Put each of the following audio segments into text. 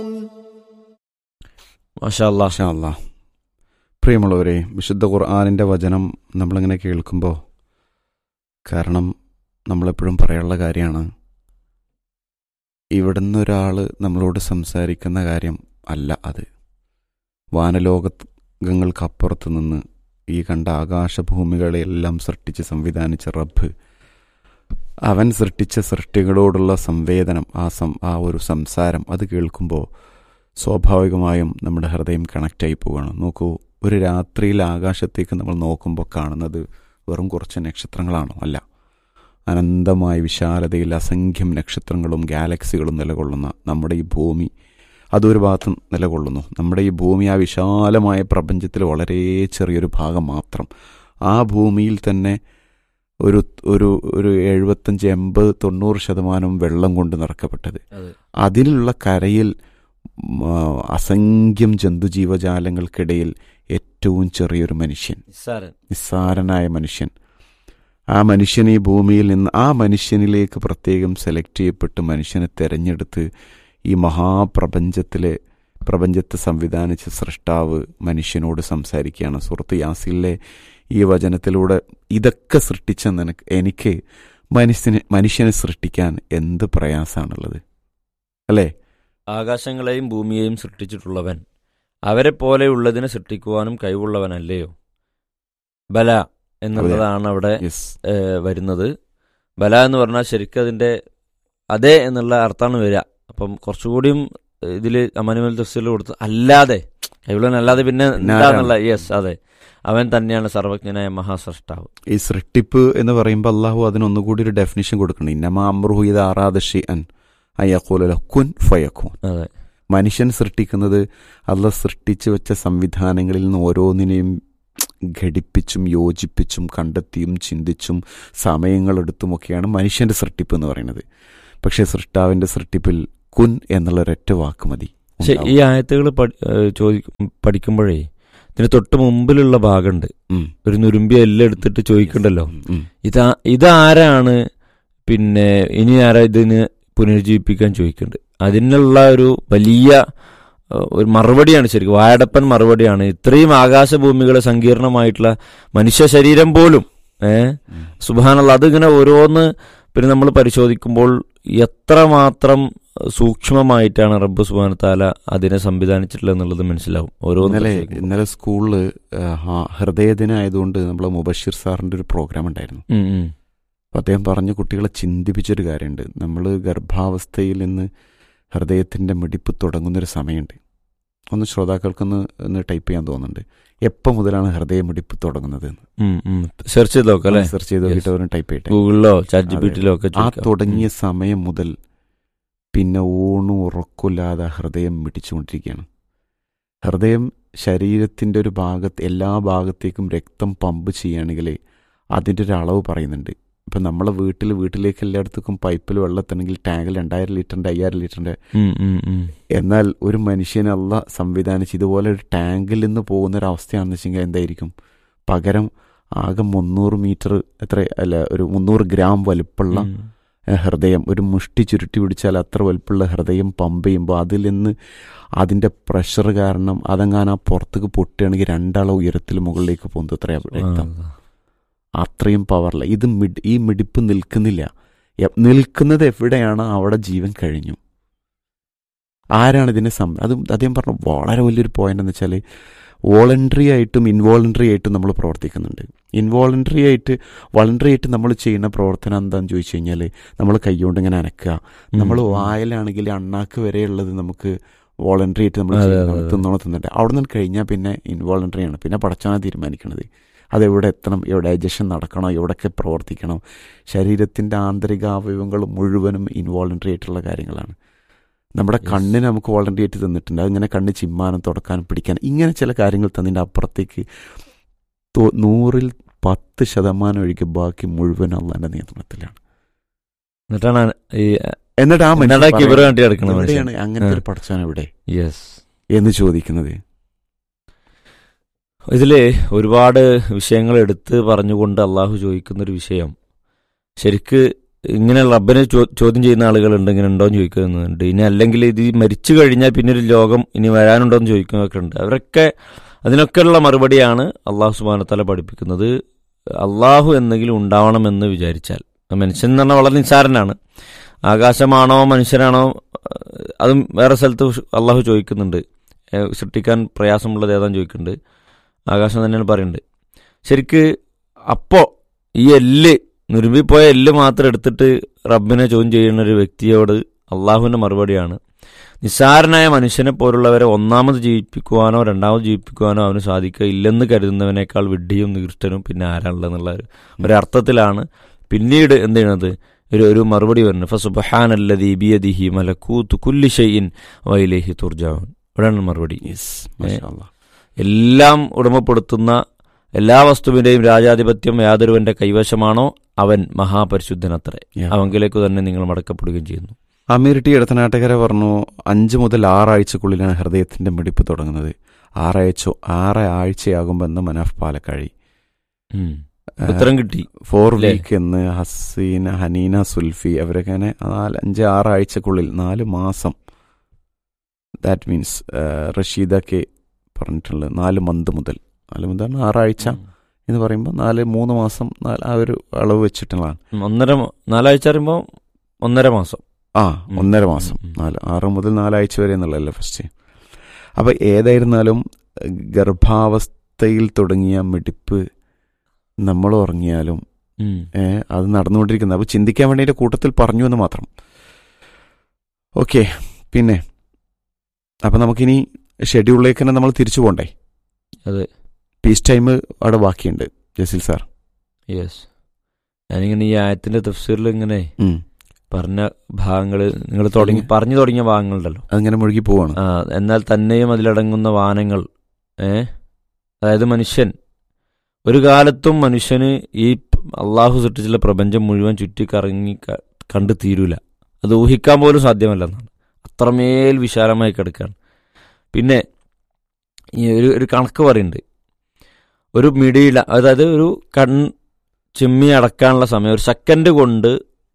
മാഷാ അല്ലാ മാഷാ അല്ലാ. പ്രിയമുള്ളവരെ വിശുദ്ധ ഖുർആാനിൻ്റെ വചനം നമ്മളിങ്ങനെ കേൾക്കുമ്പോൾ കാരണം നമ്മളെപ്പോഴും പറയാനുള്ള കാര്യമാണ് ഇവിടുന്ന് ഒരാൾ നമ്മളോട് സംസാരിക്കുന്ന കാര്യം അല്ല അത് വാനലോകങ്ങൾക്കപ്പുറത്ത് നിന്ന് ഈ കണ്ട ആകാശഭൂമികളെയെല്ലാം സൃഷ്ടിച്ച് സംവിധാനിച്ച റബ്ബ് അവൻ സൃഷ്ടിച്ച സൃഷ്ടികളോടുള്ള സംവേദനം ആ സം ആ ഒരു സംസാരം അത് കേൾക്കുമ്പോൾ സ്വാഭാവികമായും നമ്മുടെ ഹൃദയം കണക്റ്റായി പോവുകയാണ് നോക്കൂ ഒരു രാത്രിയിൽ ആകാശത്തേക്ക് നമ്മൾ നോക്കുമ്പോൾ കാണുന്നത് വെറും കുറച്ച് നക്ഷത്രങ്ങളാണോ അല്ല അനന്തമായ വിശാലതയിൽ അസംഖ്യം നക്ഷത്രങ്ങളും ഗാലക്സികളും നിലകൊള്ളുന്ന നമ്മുടെ ഈ ഭൂമി അതൊരു ഭാഗത്ത് നിലകൊള്ളുന്നു നമ്മുടെ ഈ ഭൂമി ആ വിശാലമായ പ്രപഞ്ചത്തിൽ വളരെ ചെറിയൊരു ഭാഗം മാത്രം ആ ഭൂമിയിൽ തന്നെ ഒരു ഒരു ഒരു എഴുപത്തഞ്ച് എൺപത് തൊണ്ണൂറ് ശതമാനം വെള്ളം കൊണ്ട് നിറക്കപ്പെട്ടത് അതെ അതിലുള്ള കരയിൽ ഉം, ആ, അസംഖ്യം ജന്തുജീവജാലങ്ങൾക്കിടയിൽ ഏറ്റവും ചെറിയൊരു മനുഷ്യൻ നിസ്സാരൻ നിസ്സാരനായ മനുഷ്യൻ ആ മനുഷ്യൻ ഈ ഭൂമിയിൽ നിന്ന് ആ മനുഷ്യനിലേക്ക് പ്രത്യേകം സെലക്ട് ചെയ്യപ്പെട്ട് മനുഷ്യനെ തെരഞ്ഞെടുത്ത് ഈ മഹാപ്രപഞ്ചത്തിലെ പ്രപഞ്ചത്തെ സംവിധാനിച്ച സൃഷ്ടാവ് മനുഷ്യനോട് സംസാരിക്കുകയാണ് സുഹൃത്ത് യാസിലെ ഈ വചനത്തിലൂടെ ഇതൊക്കെ സൃഷ്ടിച്ച നിനക്ക് എനിക്ക് മനുഷ്യനെ മനുഷ്യനെ സൃഷ്ടിക്കാൻ എന്ത് പ്രയാസമാണുള്ളത് അല്ലേ ആകാശങ്ങളെയും ഭൂമിയെയും സൃഷ്ടിച്ചിട്ടുള്ളവൻ അവരെ പോലെയുള്ളതിനെ സൃഷ്ടിക്കുവാനും കഴിവുള്ളവനല്ലയോ ബല എന്നുള്ളതാണ് അവിടെ യെസ് ഏഹ്, വരുന്നത് ബല എന്ന് പറഞ്ഞാൽ ശരിക്കും അതിന്റെ അതെ എന്നുള്ള അർത്ഥമാണ് വരിക അപ്പം കുറച്ചുകൂടിയും ഇതിൽ അമാനുവൽ തഫ്സീൽ കൊടുത്ത് അല്ലാതെ കഴിവുള്ളവനല്ലാതെ പിന്നെ പിന്നെ എന്താന്നുള്ള യെസ് അതെ അവൻ തന്നെയാണ് സർവജ്ഞനായ മഹാസ്രഷ്ടാവ് ഈ സൃഷ്ടിപ്പ് എന്ന് പറയുമ്പോൾ അള്ളാഹു അതിനൊന്നുകൂടി ഒരു ഡെഫിനിഷൻ കൊടുക്കണം ഇന്നമാ അമ്രുഹു ഇത് ആറാദഷി അൻ അയ്യക്കോല കുൻ ഫയക്കൂൻ അതെ മനുഷ്യൻ സൃഷ്ടിക്കുന്നത് അള്ള സൃഷ്ടിച്ചു വെച്ച സംവിധാനങ്ങളിൽ നിന്ന് ഓരോന്നിനെയും ഘടിപ്പിച്ചും യോജിപ്പിച്ചും കണ്ടെത്തിയും ചിന്തിച്ചും സമയങ്ങളെടുത്തുമൊക്കെയാണ് മനുഷ്യന്റെ സൃഷ്ടിപ്പ് എന്ന് പറയുന്നത് പക്ഷേ സൃഷ്ടാവിന്റെ സൃഷ്ടിപ്പിൽ കുൻ എന്നുള്ള ഒരൊറ്റ വാക്ക് മതി പക്ഷെ ഈ ആയത്തുകൾ പഠിക്കുമ്പോഴേ ഇതിന് തൊട്ട് മുമ്പിലുള്ള ഭാഗമുണ്ട് ഉം. ഒരു നുരുമ്പി എല്ലാം എടുത്തിട്ട് ചോദിക്കണ്ടല്ലോ ഉം. ഇതാ ഇതാരാണ് പിന്നെ ഇനി ആരാ ഇതിന് പുനരുജ്ജീവിപ്പിക്കാൻ ചോദിക്കുന്നുണ്ട് അതിനുള്ള ഒരു വലിയ ഏഹ്, ഒരു മറുപടിയാണ് ശരിക്കും വായടപ്പൻ മറുപടിയാണ് ഇത്രയും ആകാശഭൂമികളെ സങ്കീർണമായിട്ടുള്ള മനുഷ്യ ശരീരം പോലും ഏഹ് ഉം. സുബാനുള്ള അതിങ്ങനെ ഓരോന്ന് പിന്നെ നമ്മൾ പരിശോധിക്കുമ്പോൾ എത്രമാത്രം സൂക്ഷ്മമായിട്ടാണ് റബ്ബ് സുബാന താല അതിനെ സംവിധാനിച്ചിട്ടുള്ളത് എന്നുള്ളത് മനസ്സിലാവും ഓരോന്ന് ഇന്നലെ പരിശോധിക്കുമ്പോൾ. ഇന്നലെ സ്കൂളിൽ ഹൃദയദിനം ആയതുകൊണ്ട് നമ്മൾ മുബഷിർ സാറിന്റെ ഒരു പ്രോഗ്രാം ഉണ്ടായിരുന്നു ഉം, ഉം. അപ്പം അദ്ദേഹം പറഞ്ഞു കുട്ടികളെ ചിന്തിപ്പിച്ചൊരു കാര്യമുണ്ട് നമ്മൾ ഗർഭാവസ്ഥയിൽ നിന്ന് ഹൃദയത്തിൻ്റെ മിടിപ്പ് തുടങ്ങുന്നൊരു സമയമുണ്ട് ഒന്ന് ശ്രോതാക്കൾക്കൊന്ന് ഒന്ന് ടൈപ്പ് ചെയ്യാൻ തോന്നുന്നുണ്ട് എപ്പോൾ മുതലാണ് ഹൃദയമിടിപ്പ് തുടങ്ങുന്നത് എന്ന് ഉം, ഉം. സെർച്ച് ചെയ്ത് നോക്കാം അല്ലെ സെർച്ച് ചെയ്ത് നോക്കിയിട്ട് Yes. അവരും ടൈപ്പ് ചെയ്യട്ടെ ഗൂഗിളിലോ ചാറ്റ് ജി പി ടിയിലോ ഒക്കെ ആ ചോദിക്കാം. തുടങ്ങിയ സമയം മുതൽ പിന്നെ ഊണും ഉറക്കില്ലാതെ ഹൃദയം മിടിച്ചുകൊണ്ടിരിക്കുകയാണ് ഹൃദയം ശരീരത്തിൻ്റെ ഒരു ഭാഗത്ത് എല്ലാ ഭാഗത്തേക്കും രക്തം പമ്പ് ചെയ്യുകയാണെങ്കിൽ അതിൻ്റെ ഒരു അളവ് പറയുന്നുണ്ട് ഇപ്പം നമ്മളെ വീട്ടിൽ വീട്ടിലേക്ക് എല്ലായിടത്തേക്കും പൈപ്പിൽ വെള്ളത്തിനെങ്കിൽ ടാങ്കിൽ രണ്ടായിരം ലിറ്ററിൻ്റെ അയ്യായിരം ലിറ്ററിൻ്റെ ഉം, ഉം, ഉം. എന്നാൽ ഒരു മനുഷ്യനല്ല സംവിധാനിച്ച് ഇതുപോലെ ഒരു ടാങ്കിൽ നിന്ന് പോകുന്ന ഒരു അവസ്ഥയാണെന്ന് വെച്ചെങ്കിൽ എന്തായിരിക്കും പകരം ആകെ മുന്നൂറ് മീറ്റർ എത്ര അല്ല ഒരു മുന്നൂറ് ഗ്രാം വലുപ്പമുള്ള ഉം. ഏഹ് ഹൃദയം ഒരു മുഷ്ടി ചുരുട്ടി പിടിച്ചാൽ അത്ര വലുപ്പമുള്ള ഹൃദയം പമ്പ് ചെയ്യുമ്പോൾ അതിൽ നിന്ന് അതിൻ്റെ പ്രഷർ കാരണം അതങ്ങാൻ ആ പുറത്തേക്ക് പൊട്ടുകയാണെങ്കിൽ രണ്ടാളെ ഉയരത്തിൽ മുകളിലേക്ക് പോകുന്നത് എത്രയാ രക്തം ആ. അത്രയും പവറില്ല ഇത് മിഡ് ഈ മിടിപ്പ് നിൽക്കുന്നില്ല എ- നിൽക്കുന്നത് എവിടെയാണ് അവിടെ ജീവൻ കഴിഞ്ഞു ആരാണ് ഇതിനെ സം അത് അദ്ദേഹം പറഞ്ഞ വളരെ വലിയൊരു പോയിന്റ് എന്ന് വെച്ചാൽ വോളണ്ടറി ആയിട്ടും ഇൻവോളണ്ടറി ആയിട്ടും നമ്മൾ പ്രവർത്തിക്കുന്നുണ്ട് ഇൻവോളണ്ടറി ആയിട്ട് വളണ്ടറി ആയിട്ട് നമ്മൾ ചെയ്യുന്ന പ്രവർത്തനം എന്താണെന്ന് ചോദിച്ചു കഴിഞ്ഞാൽ നമ്മൾ കൈകൊണ്ട് ഇങ്ങനെ അനക്കുക ഉം, നമ്മൾ ഉം. വായിലാണെങ്കിൽ അണ്ണാക്ക് വരെയുള്ളത് നമുക്ക് വോളണ്ടറി ആയിട്ട് നമ്മൾ അതെ, അതെ, അതെ. തിന്നോണം തിന്നുണ്ട് അവിടെ നിന്ന് കഴിഞ്ഞാൽ പിന്നെ ഇൻവോളണ്ടറി ആണ് പിന്നെ പടച്ചാണ് തീരുമാനിക്കണത് അതെവിടെ എത്തണം എവിടെ ഡൈജഷൻ നടക്കണോ എവിടെയൊക്കെ പ്രവർത്തിക്കണം ശരീരത്തിൻ്റെ ആന്തരിക അവയവങ്ങൾ മുഴുവനും ഇൻവോളണ്ടറി ആയിട്ടുള്ള കാര്യങ്ങളാണ് നമ്മുടെ Yes. കണ്ണിന് നമുക്ക് വോളണ്ടറി ആയിട്ട് തന്നിട്ടുണ്ട് അതിങ്ങനെ കണ്ണ് ചിമ്മാനും തുടക്കാനും പിടിക്കാനും ഇങ്ങനെ ചില കാര്യങ്ങൾ തന്നതിൻ്റെ അപ്പുറത്തേക്ക് തൊ- നൂറിൽ പത്ത് ശതമാനം ഒഴികെ ബാക്കി മുഴുവൻ അള്ളാന്റെ നിയന്ത്രണത്തിലാണ് എന്നിട്ടാണ് ഈ എന്നിട്ട് ആ മനുഷ്യൻ എന്നിട്ടാ കിബറ് പറയുന്നത്, കാട്ടി കിടക്കണം മനുഷ്യൻ എവിടെയാണ് അങ്ങനത്തെ ഒരു പടച്ചാൻ എവിടെ യെസ് എന്ന് ചോദിക്കുന്നത് ഇതില് ഒരുപാട് വിഷയങ്ങൾ എടുത്ത് പറഞ്ഞുകൊണ്ട് അള്ളാഹു ചോദിക്കുന്ന ഒരു വിഷയം ശരിക്ക് ഇങ്ങനെ റബ്ബിനെ ചോ- ചോദ്യം ചെയ്യുന്ന ആളുകളുണ്ട് ഇങ്ങനെ ഉണ്ടോ എന്ന് ചോദിക്കുന്നുണ്ട് ഇനി അല്ലെങ്കിൽ ഇത് ഈ മരിച്ചു കഴിഞ്ഞാൽ പിന്നെ ഒരു ലോകം ഇനി വരാനുണ്ടോ എന്ന് ചോദിക്കുന്നതൊക്കെ ഉണ്ട് അവരൊക്കെ അതിനൊക്കെയുള്ള മറുപടിയാണ് അള്ളാഹു സുബാനത്തല പഠിപ്പിക്കുന്നത് അള്ളാഹു എന്തെങ്കിലും ഉണ്ടാവണമെന്ന് വിചാരിച്ചാൽ മനുഷ്യൻ എന്ന് പറഞ്ഞാൽ വളരെ നിസ്സാരനാണ് ആകാശമാണോ മനുഷ്യനാണോ ഏഹ് അതും വേറെ സ്ഥലത്ത് അള്ളാഹു ചോദിക്കുന്നുണ്ട് ഏഹ് സൃഷ്ടിക്കാൻ പ്രയാസമുള്ളത് ഏതാന്ന് ചോദിക്കുന്നുണ്ട് ആകാശം തന്നെയാണ് പറയുന്നത് ശരിക്ക് അപ്പോൾ ഈ എല്ല് നുരുമ്പിപ്പോയ എല്ല് മാത്രം എടുത്തിട്ട് റബ്ബിനെ ചോദ്യം ചെയ്യുന്ന ഒരു വ്യക്തിയോട് അള്ളാഹുവിൻ്റെ മറുപടിയാണ് നിസ്സാരനായ മനുഷ്യനെ പോലുള്ളവരെ ഒന്നാമത് ജീവിപ്പിക്കുവാനോ രണ്ടാമത് ജീവിപ്പിക്കുവാനോ അവന് സാധിക്കുക ഇല്ലെന്ന് കരുതുന്നവനേക്കാൾ വിഡ്ഢിയും നീർഷ്ടനും പിന്നെ ആരാളുള്ളതെന്നുള്ള ഒരു ഒരർത്ഥത്തിലാണ് പിന്നീട് എന്ത് ചെയ്യണത് ഒരു ഒരു മറുപടി വരുന്നത് ഫസുബഹാനല്ലദീ ബിയദിഹി മലക്കൂത്ത് കുല്ലി ഷൈഇൻ വൈലേഹി തുർജാവൻ ഇവിടെയാണ് മറുപടി യെസ് മാഷാ അല്ലാ. എല്ലാം ഉടമപ്പെടുത്തുന്ന എല്ലാ വസ്തുവിന്റെയും രാജാധിപത്യം യാതൊരുവന്റെ കൈവശമാണോ അവൻ മഹാപരിശുദ്ധനത്രേ Yeah. അവങ്കിലേക്ക് തന്നെ നിങ്ങൾ മടക്കപ്പെടുകയും ചെയ്യുന്നു അമീർ ടി ഇടത്തനാട്ടുകര പറഞ്ഞു അഞ്ച് മുതൽ ആറാഴ്ചക്കുള്ളിലാണ് ഹൃദയത്തിന്റെ മിടിപ്പ് തുടങ്ങുന്നത് ആറാഴ്ച ആറ് ആഴ്ചയാകുമ്പോൾ എന്ന് മനാഫ് പാലക്കാഴി ഉം. ഉത്തരം കിട്ടി ഫോർ അല്ലേ? വീക്ക് എന്ന് ഹസീന ഹനീന സുൽഫി അവരൊക്കെ അങ്ങനെ നാല് അഞ്ച് ആറാഴ്ചക്കുള്ളിൽ നാല് മാസം ദാറ്റ് മീൻസ് റഷീദൊക്കെ പറഞ്ഞിട്ടുള്ളത് നാല് മന്ത് മുതൽ നാല് മുതൽ ആറാഴ്ച എന്ന് പറയുമ്പോൾ നാല് മൂന്ന് മാസം നാല് ആ ഒരു അളവ് വെച്ചിട്ടുള്ളതാണ് ഉം. ഒന്നര മ- നാലാഴ്ച പറയുമ്പോ ഒന്നര മാസം ആ ഉം. ഒന്നര മാസം ഉം, ഉം. നാല് ആറ് മുതൽ നാലാഴ്ച വരെ എന്നുള്ളതല്ലേ ഫസ്റ്റ് അപ്പം ഏതായിരുന്നാലും ഏഹ്, ഗർഭാവസ്ഥയിൽ തുടങ്ങിയ മിടിപ്പ് നമ്മൾ ഉറങ്ങിയാലും ഉം. ഏ, അത് നടന്നുകൊണ്ടിരിക്കുന്നത് അപ്പോൾ ചിന്തിക്കാൻ വേണ്ടി അതിൻ്റെ കൂട്ടത്തിൽ പറഞ്ഞു എന്ന് മാത്രം ഓക്കെ പിന്നെ അപ്പം നമുക്കിനി ഷെഡ്യൂളിലേക്ക് തന്നെ നമ്മൾ തിരിച്ചു പോകണ്ടേ അതെ പീസ് ടൈം അവിടെ ബാക്കിയുണ്ട് ജസീൽ സാർ യെസ് ഞാനിങ്ങനെ ഈ ആയത്തിന്റെ തഫ്സീറിൽ ഇങ്ങനെ ഉം. പറഞ്ഞ ഭാഗങ്ങൾ നിങ്ങൾ തുടങ്ങി പറഞ്ഞു തുടങ്ങിയ ഭാഗങ്ങളുണ്ടല്ലോ അതിങ്ങനെ മുഴുകി പോവാണ് ആ, എന്നാൽ തന്നെയും അതിലടങ്ങുന്ന വാനങ്ങൾ ഏ അതായത് മനുഷ്യൻ ഒരു കാലത്തും മനുഷ്യന് ഈ പ്- അള്ളാഹു സൃഷ്ടിച്ചുള്ള പ്രപഞ്ചം മുഴുവൻ ചുറ്റിക്കറങ്ങി ക- കണ്ടു തീരൂല അത് ഊഹിക്കാൻ പോലും സാധ്യമല്ലെന്നാണ് അത്രമേൽ വിശാലമായി കിടക്കുകയാണ് പിന്നെ ഈ ഒരു ഒരു കണക്ക് പറയുന്നുണ്ട് ഒരു മിടിയില അതായത് ഒരു കൺ ചിമ്മി അടക്കാനുള്ള സമയം ഒരു സെക്കൻഡ് കൊണ്ട്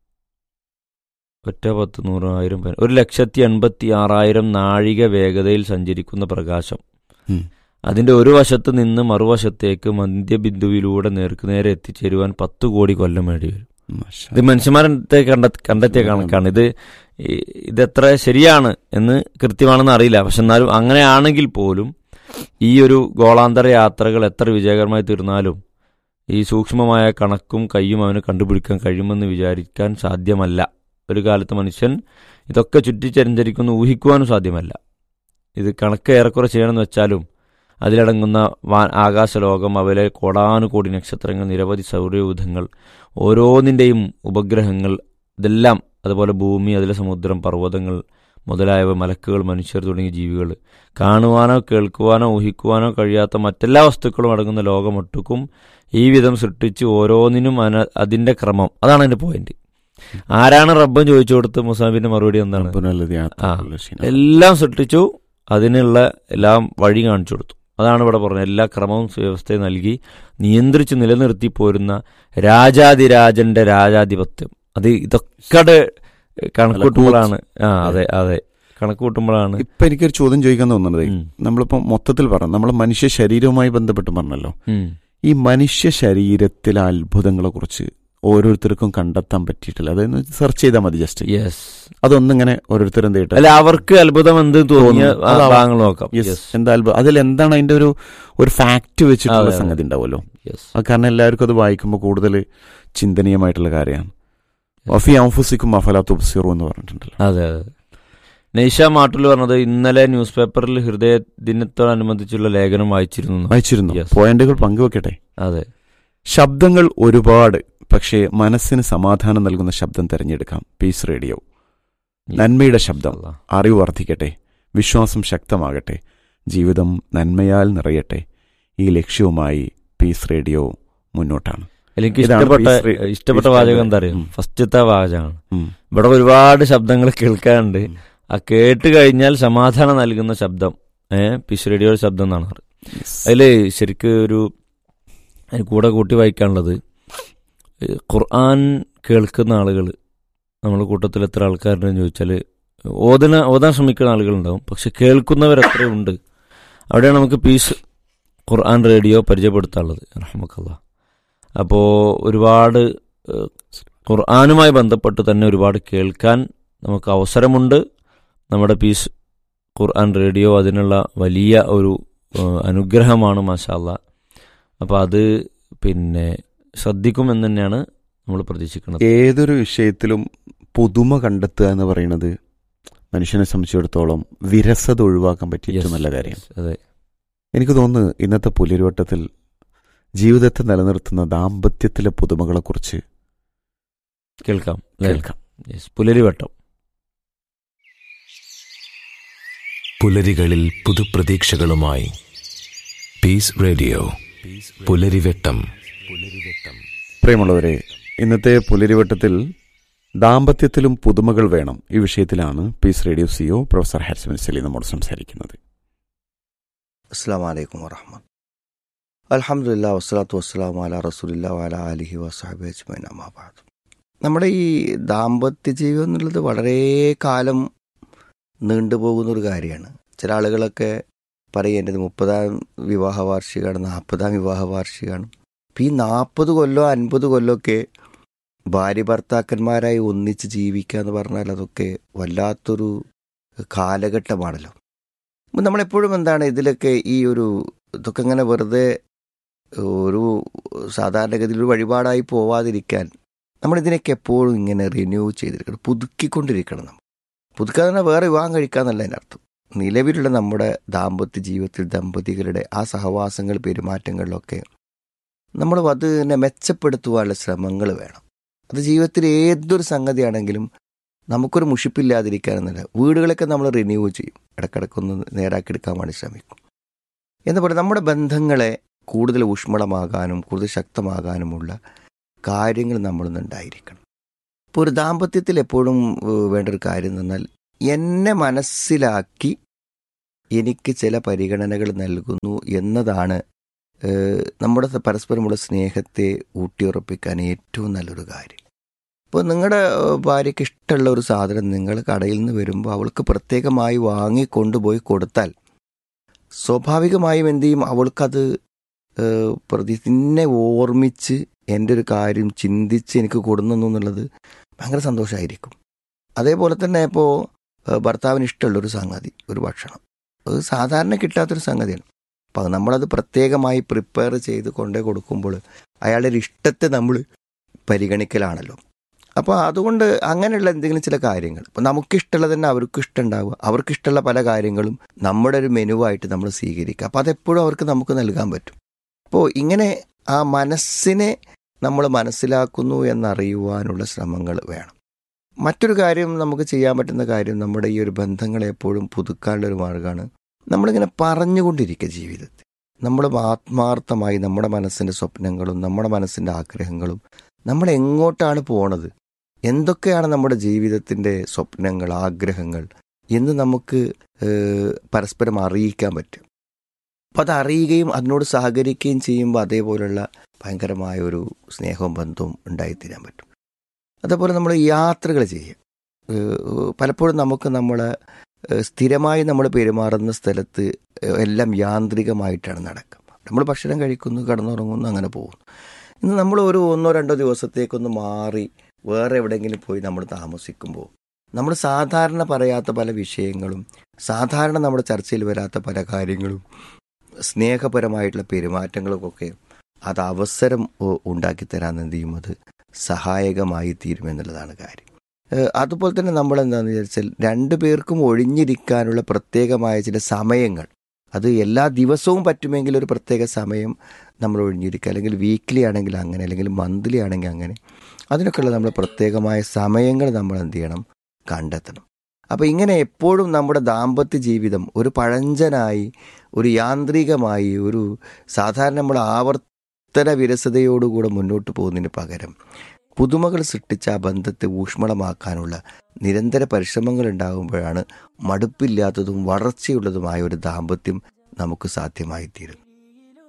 ഒറ്റ പത്ത് നൂറ് ആയിരം പേര് ഒരു ലക്ഷത്തി എൺപത്തി ആറായിരം നാഴിക വേഗതയിൽ സഞ്ചരിക്കുന്ന പ്രകാശം ഉം. അതിന്റെ ഒരു വശത്ത് നിന്ന് മറുവശത്തേക്ക് മധ്യബിന്ദുവിലൂടെ നേർക്കുനേരെ എത്തിച്ചേരുവാൻ പത്ത് കോടി കൊല്ലം വേണ്ടി വരും മാഷാ. ഇത് മനുഷ്യന്മാരുടെ കണ്ട കണ്ടെത്തിയ കണക്കാണ് ഇത് ഈ- ഇതെത്ര ശരിയാണ് എന്ന് കൃത്യമാണെന്ന് അറിയില്ല പക്ഷെ എന്നാലും അങ്ങനെയാണെങ്കിൽ പോലും ഈ ഒരു ഗോളാന്തര യാത്രകൾ എത്ര വിജയകരമായി തീർന്നാലും ഈ സൂക്ഷ്മമായ കണക്കും കയ്യും അവന് കണ്ടുപിടിക്കാൻ കഴിയുമെന്ന് വിചാരിക്കാൻ സാധ്യമല്ല ഒരു കാലത്ത് മനുഷ്യൻ ഇതൊക്കെ ചുറ്റിച്ചരിഞ്ചരിക്കുന്ന ഊഹിക്കുവാനും സാധ്യമല്ല ഇത് കണക്ക് ഏറെക്കുറെ ചെയ്യണമെന്ന് വെച്ചാലും അതിലടങ്ങുന്ന വാ ആകാശലോകം അവയിലെ കോടാനുകോടി നക്ഷത്രങ്ങൾ നിരവധി സൗരയൂഥങ്ങൾ ഓരോന്നിൻ്റെയും ഉപഗ്രഹങ്ങൾ ഇതെല്ലാം അതുപോലെ ഭൂമി അതിലെ സമുദ്രം പർവ്വതങ്ങൾ മുതലായവ മലക്കുകൾ മനുഷ്യർ തുടങ്ങിയ ജീവികൾ കാണുവാനോ കേൾക്കുവാനോ ഊഹിക്കുവാനോ കഴിയാത്ത മറ്റെല്ലാ വസ്തുക്കളും അടങ്ങുന്ന ലോകമൊട്ടുക്കും ഈ വിധം സൃഷ്ടിച്ച് ഓരോന്നിനും അന അതിന്റെ ക്രമം അതാണ് അതിന്റെ പോയിന്റ് ആരാണ് റബ്ബൻ ചോദിച്ചു കൊടുത്ത് മുസാബിന്റെ മറുപടി എന്താണ് റബ്ബുനല്ലദീ ആ. അഅതാ ശീന. എല്ലാം സൃഷ്ടിച്ചു അതിനുള്ള എല്ലാം വഴി കാണിച്ചു കൊടുത്തു അതാണ് ഇവിടെ പറഞ്ഞത് എല്ലാ ക്രമവും വ്യവസ്ഥയും നൽകി നിയന്ത്രിച്ച് നിലനിർത്തി പോരുന്ന രാജാതിരാജന്റെ രാജാധിപത്യം അത് ഇതൊക്കെ കണക്കൂട്ടുമ്പോഴാണ് ആ അതെ അതെ കണക്കൂട്ടുമ്പോഴാണ് ഇപ്പൊ എനിക്കൊരു ചോദ്യം ചോദിക്കാൻ തോന്നുന്നത് ഉം, നമ്മളിപ്പോ മൊത്തത്തിൽ പറഞ്ഞു നമ്മൾ മനുഷ്യ ശരീരവുമായി ബന്ധപ്പെട്ട് പറഞ്ഞല്ലോ ഉം. ഈ മനുഷ്യ ശരീരത്തിലെ അത്ഭുതങ്ങളെ കുറിച്ച് ഓരോരുത്തർക്കും കണ്ടെത്താൻ പറ്റിയിട്ടില്ല അതൊന്ന് സെർച്ച് ചെയ്താൽ മതി ജസ്റ്റ് യെസ് അതൊന്നിങ്ങനെ ഓരോരുത്തർ എന്ത് ചെയ്യട്ടെ അല്ല അവർക്ക് അത്ഭുതം എന്ത് തോന്നിയ തോന്നുന്നു. അതാവും. ഭാഗങ്ങൾ നോക്കാം Yes. യെസ് എന്താ അത്ഭുതം അതിൽ എന്താണ് അതിന്റെ ഒരു ഒരു ഫാക്ട് വെച്ചിട്ടുള്ള അതെ, അതെ. സംഗതി ഉണ്ടാവുമല്ലോ യെസ് അത് കാരണം എല്ലാവർക്കും അത് വായിക്കുമ്പോൾ കൂടുതൽ ചിന്തനീയമായിട്ടുള്ള കാര്യമാണ് വഫി അംഫുസിക്കും മഫല തുബ്സിറു എന്ന് പറഞ്ഞിട്ടുണ്ടല്ലോ അതെ അതെ നൈഷ മാട്ടുൽ പറഞ്ഞത് ഇന്നലെ ന്യൂസ് പേപ്പറിൽ ഹൃദയ ദിനത്തോടനുബന്ധിച്ചുള്ള ലേഖനം വായിച്ചിരുന്നു എന്ന്. വായിച്ചിരുന്നു Yes. പോയിന്റുകൾ പങ്കുവെക്കട്ടെ അതെ ശബ്ദങ്ങൾ ഒരുപാട് പക്ഷേ മനസ്സിന് സമാധാനം നൽകുന്ന ശബ്ദം തിരഞ്ഞെടുക്കാം പീസ് റേഡിയോ നന്മയുടെ ശബ്ദം അല്ലാ. അറിവ് വർദ്ധിക്കട്ടെ വിശ്വാസം ശക്തമാകട്ടെ ജീവിതം നന്മയാൽ നിറയട്ടെ ഈ ലക്ഷ്യവുമായി പീസ് റേഡിയോ മുന്നോട്ടാണ് എനിക്ക് ഇതാണ് ഇഷ്ടപ്പെട്ട Peace Ra- ഇഷ്ടപ്പെട്ട Peace വാചകം Radio. എന്താ അറിയോ ഉം. ഫസ്റ്റത്തെ വാചകമാണ് ഉം. ഇവിടെ ഒരുപാട് ശബ്ദങ്ങൾ കേൾക്കാറുണ്ട് ഉം. ആ കേട്ട് കഴിഞ്ഞാൽ സമാധാനം നൽകുന്ന ശബ്ദം ഏഹ് പിഷ് റേഡിയോയുടെ ശബ്ദം എന്നാണ് പറയുന്നത് അതില് ശരിക്ക് ഒരു അതിന് കൂടെ കൂട്ടി വായിക്കാനുള്ളത് ഈ ഖുർആൻ കേൾക്കുന്ന ആളുകൾ നമ്മുടെ കൂട്ടത്തിൽ എത്ര ആൾക്കാരുണ്ടെന്ന് ചോദിച്ചാൽ ഓതന ഓതാൻ ശ്രമിക്കുന്ന ആളുകളുണ്ടാവും പക്ഷെ കേൾക്കുന്നവർ എത്രയുണ്ട് അവിടെയാണ് നമുക്ക് പീസ് ഖുർആൻ റേഡിയോ പരിചയപ്പെടുത്താനുള്ളത് റഹ്മക്കല്ല അപ്പോൾ ഒരുപാട് ഏഹ്, ഖുർആനുമായി ബന്ധപ്പെട്ട് തന്നെ ഒരുപാട് കേൾക്കാൻ നമുക്ക് അവസരമുണ്ട് നമ്മുടെ പീസ് ഖുർആൻ റേഡിയോ അതിനുള്ള വലിയ ഒരു ഏഹ്, അനുഗ്രഹമാണ് മാഷാല്ല അപ്പോൾ അത് പിന്നെ ശ്രദ്ധിക്കുമെന്ന് തന്നെയാണ് നമ്മൾ പ്രതീക്ഷിക്കുന്നത് ഏതൊരു വിഷയത്തിലും പുതുമ കണ്ടെത്തുക എന്ന് പറയുന്നത് മനുഷ്യനെ സംബന്ധിച്ചിടത്തോളം വിരസത ഒഴിവാക്കാൻ പറ്റിയ ഏറ്റവും നല്ല കാര്യം അതെ എനിക്ക് തോന്നുന്നു ഇന്നത്തെ പുലിരുവട്ടത്തിൽ ജീവിതത്തെ നിലനിർത്തുന്ന ദാമ്പത്യത്തിലെ പുതുമകളെക്കുറിച്ച് കേൾക്കാം അല്ലേ? കേൾക്കാം യെസ് പുലരിവട്ടം പുലരികളിൽ പുതുപ്രതീക്ഷകളുമായി പീസ് റേഡിയോ പുലരിവെട്ടം പുലരിവെട്ടം പ്രിയമുള്ളവരെ ഇന്നത്തെ പുലരിവട്ടത്തിൽ ദാമ്പത്യത്തിലും പുതുമകൾ വേണം ഈ വിഷയത്തിലാണ് peace radio C O professor Harisman Sali നമ്മോട് സംസാരിക്കുന്നത് അസ്സാം വലൈക്കും വറഹമത്ത് അലഹമുല്ല വസ്സലാത്തു വസ്സലാം അല റസൂലില്ല വല അലിഹി വസാബി അജ്മൈൻ അമാബാദ് നമ്മുടെ ഈ ദാമ്പത്യ ജീവിതം എന്നുള്ളത് വളരെ കാലം നീണ്ടുപോകുന്ന ഒരു കാര്യമാണ് ചില ആളുകളൊക്കെ പറയും എൻ്റെ മുപ്പതാം വിവാഹ വാർഷികമാണ് നാൽപ്പതാം വിവാഹ വാർഷികമാണ് അപ്പം ഈ നാൽപ്പത് കൊല്ലോ അൻപത് കൊല്ലമൊക്കെ ഭാര്യ ഭർത്താക്കന്മാരായി ഒന്നിച്ച് ജീവിക്കുക എന്ന് പറഞ്ഞാൽ അതൊക്കെ വല്ലാത്തൊരു കാലഘട്ടമാണല്ലോ അപ്പം നമ്മളെപ്പോഴും എന്താണ് ഇതിലൊക്കെ ഈ ഒരു ഇതൊക്കെ ഇങ്ങനെ വെറുതെ ഒരു സാധാരണഗതിയിൽ ഒരു വഴിപാടായി പോവാതിരിക്കാൻ നമ്മളിതിനൊക്കെ എപ്പോഴും ഇങ്ങനെ റിന്യൂ ചെയ്തിരിക്കണം പുതുക്കിക്കൊണ്ടിരിക്കണം നമ്മൾ പുതുക്കാതെ തന്നെ വേറെ വിവാഹം കഴിക്കാന്നല്ല അതിൻ്റെ അർത്ഥം നിലവിലുള്ള നമ്മുടെ ദാമ്പത്യ ജീവിതത്തിൽ ദമ്പതികളുടെ ആ സഹവാസങ്ങൾ പെരുമാറ്റങ്ങളിലൊക്കെ നമ്മൾ അതിനെ മെച്ചപ്പെടുത്തുവാനുള്ള ശ്രമങ്ങൾ വേണം അത് ജീവിതത്തിൽ ഏതൊരു സംഗതിയാണെങ്കിലും നമുക്കൊരു മുഷിപ്പില്ലാതിരിക്കാനെന്നല്ല വീടുകളൊക്കെ നമ്മൾ റിന്യൂ ചെയ്യും ഇടക്കിടക്കൊന്ന് നേരാക്കിയെടുക്കാൻ വേണ്ടി ശ്രമിക്കും എന്ന് പറയുന്നത് നമ്മുടെ ബന്ധങ്ങളെ കൂടുതൽ ഊഷ്മളമാകാനും കൂടുതൽ ശക്തമാകാനുമുള്ള കാര്യങ്ങൾ നമ്മളിന്നുണ്ടായിരിക്കണം ഇപ്പോൾ ഒരു ദാമ്പത്യത്തിൽ എപ്പോഴും ഏഹ്, വേണ്ട ഒരു കാര്യം എന്ന് പറഞ്ഞാൽ എന്നെ മനസ്സിലാക്കി എനിക്ക് ചില പരിഗണനകൾ നൽകുന്നു എന്നതാണ് ഏഹ്, നമ്മുടെ പരസ്പരമുള്ള സ്നേഹത്തെ ഊട്ടിയുറപ്പിക്കാൻ ഏറ്റവും നല്ലൊരു കാര്യം ഇപ്പോൾ നിങ്ങളുടെ ഏഹ്, ഭാര്യയ്ക്ക് ഇഷ്ടമുള്ള ഒരു സാധനം നിങ്ങൾ കടയിൽ നിന്ന് വരുമ്പോൾ അവൾക്ക് പ്രത്യേകമായി വാങ്ങി കൊണ്ടുപോയി കൊടുത്താൽ സ്വാഭാവികമായും എന്ത് ചെയ്യും അവൾക്കത് ഏഹ്, പ്രതി നിന്നെ ഓർമ്മിച്ച് എൻ്റെ ഒരു കാര്യം ചിന്തിച്ച് എനിക്ക് കൊടുക്കുന്നു എന്നുള്ളത് ഭയങ്കര സന്തോഷമായിരിക്കും അതേപോലെ തന്നെ ഇപ്പോൾ ഭർത്താവിന് ഇഷ്ടമുള്ളൊരു സംഗതി ഒരു ഭക്ഷണം അത് സാധാരണ കിട്ടാത്തൊരു സംഗതിയാണ് അപ്പോൾ നമ്മളത് പ്രത്യേകമായി പ്രിപ്പയർ ചെയ്ത് കൊണ്ടേ കൊടുക്കുമ്പോൾ അയാളുടെ ഒരു ഇഷ്ടത്തെ നമ്മൾ പരിഗണിക്കലാണല്ലോ അപ്പോൾ അതുകൊണ്ട് അങ്ങനെയുള്ള എന്തെങ്കിലും ചില കാര്യങ്ങൾ ഇപ്പോൾ നമുക്കിഷ്ടമുള്ളത് തന്നെ അവർക്കും ഇഷ്ടമുണ്ടാവുക അവർക്കിഷ്ടമുള്ള പല കാര്യങ്ങളും നമ്മുടെ ഒരു മെനുവായിട്ട് നമ്മൾ സ്വീകരിക്കുക അപ്പോൾ അതെപ്പോഴും അവർക്ക് നമുക്ക് നൽകാൻ പറ്റും അപ്പോൾ ഇങ്ങനെ ആ മനസ്സിനെ നമ്മൾ മനസ്സിലാക്കുന്നു എന്നറിയുവാനുള്ള ശ്രമങ്ങൾ വേണം മറ്റൊരു കാര്യം നമുക്ക് ചെയ്യാൻ പറ്റുന്ന കാര്യം നമ്മുടെ ഈ ഒരു ബന്ധങ്ങളെ എപ്പോഴും പുതുക്കാനുള്ള ഒരു മാർഗ്ഗമാണ് നമ്മളിങ്ങനെ പറഞ്ഞുകൊണ്ടിരിക്കുക ജീവിതത്തിൽ നമ്മൾ ആത്മാർത്ഥമായി നമ്മുടെ മനസ്സിൻ്റെ സ്വപ്നങ്ങളും നമ്മുടെ മനസ്സിൻ്റെ ആഗ്രഹങ്ങളും നമ്മൾ എങ്ങോട്ടാണ് പോണത് എന്തൊക്കെയാണ് നമ്മുടെ ജീവിതത്തിൻ്റെ സ്വപ്നങ്ങൾ ആഗ്രഹങ്ങൾ എന്ന് നമുക്ക് ഏഹ്, പരസ്പരം അറിയിക്കാൻ പറ്റും അപ്പം അത് അറിയുകയും അതിനോട് സഹകരിക്കുകയും ചെയ്യുമ്പോൾ അതേപോലുള്ള ഭയങ്കരമായ ഒരു സ്നേഹവും ബന്ധവും ഉണ്ടായിത്തീരാൻ പറ്റും അതേപോലെ നമ്മൾ യാത്രകൾ ചെയ്യുക ഏഹ്, പലപ്പോഴും നമുക്ക് നമ്മൾ സ്ഥിരമായി നമ്മൾ പെരുമാറുന്ന സ്ഥലത്ത് ഏഹ്, എല്ലാം യാന്ത്രികമായിട്ടാണ് നടക്കുക നമ്മൾ ഭക്ഷണം കഴിക്കുന്നു കിടന്നുറങ്ങുന്നു അങ്ങനെ പോകുന്നു ഇന്ന് നമ്മൾ ഒരു ഒന്നോ രണ്ടോ ദിവസത്തേക്കൊന്ന് മാറി വേറെ എവിടെയെങ്കിലും പോയി നമ്മൾ താമസിക്കുമ്പോൾ നമ്മൾ സാധാരണ പറയാത്ത പല വിഷയങ്ങളും സാധാരണ നമ്മുടെ ചർച്ചയിൽ വരാത്ത പല കാര്യങ്ങളും സ്നേഹപരമായിട്ടുള്ള പെരുമാറ്റങ്ങൾക്കൊക്കെ അത് അവസരം ഉ- ഉണ്ടാക്കിത്തരാൻ എന്ത് ചെയ്യും അത് സഹായകമായി തീരുമെന്നുള്ളതാണ് കാര്യം ഏഹ് അതുപോലെ തന്നെ നമ്മൾ എന്താണെന്ന് വിചാരിച്ചാൽ രണ്ടു പേർക്കും ഒഴിഞ്ഞിരിക്കാനുള്ള പ്രത്യേകമായ ചില സമയങ്ങൾ അത് എല്ലാ ദിവസവും പറ്റുമെങ്കിൽ ഒരു പ്രത്യേക സമയം നമ്മൾ ഒഴിഞ്ഞിരിക്കുക അല്ലെങ്കിൽ വീക്ക്ലി ആണെങ്കിൽ അങ്ങനെ അല്ലെങ്കിൽ മന്ത്ലി ആണെങ്കിൽ അങ്ങനെ അതിനൊക്കെയുള്ള നമ്മൾ പ്രത്യേകമായ സമയങ്ങൾ നമ്മൾ എന്ത് ചെയ്യണം കണ്ടെത്തണം അപ്പോൾ ഇങ്ങനെ എപ്പോഴും നമ്മുടെ ദാമ്പത്യ ജീവിതം ഒരു പഴഞ്ചനായി ഒരു യാന്ത്രികമായി ഒരു സാധാരണ നമ്മൾ ആവർത്തന വിരസതയോടുകൂടെ മുന്നോട്ട് പോകുന്നതിന് പകരം പുതുമകൾ സൃഷ്ടിച്ച ആ ബന്ധത്തെ ഊഷ്മളമാക്കാനുള്ള നിരന്തര പരിശ്രമങ്ങൾ ഉണ്ടാകുമ്പോഴാണ് മടുപ്പില്ലാത്തതും വളർച്ചയുള്ളതുമായ ഒരു ദാമ്പത്യം നമുക്ക് സാധ്യമായി തീരുന്നത്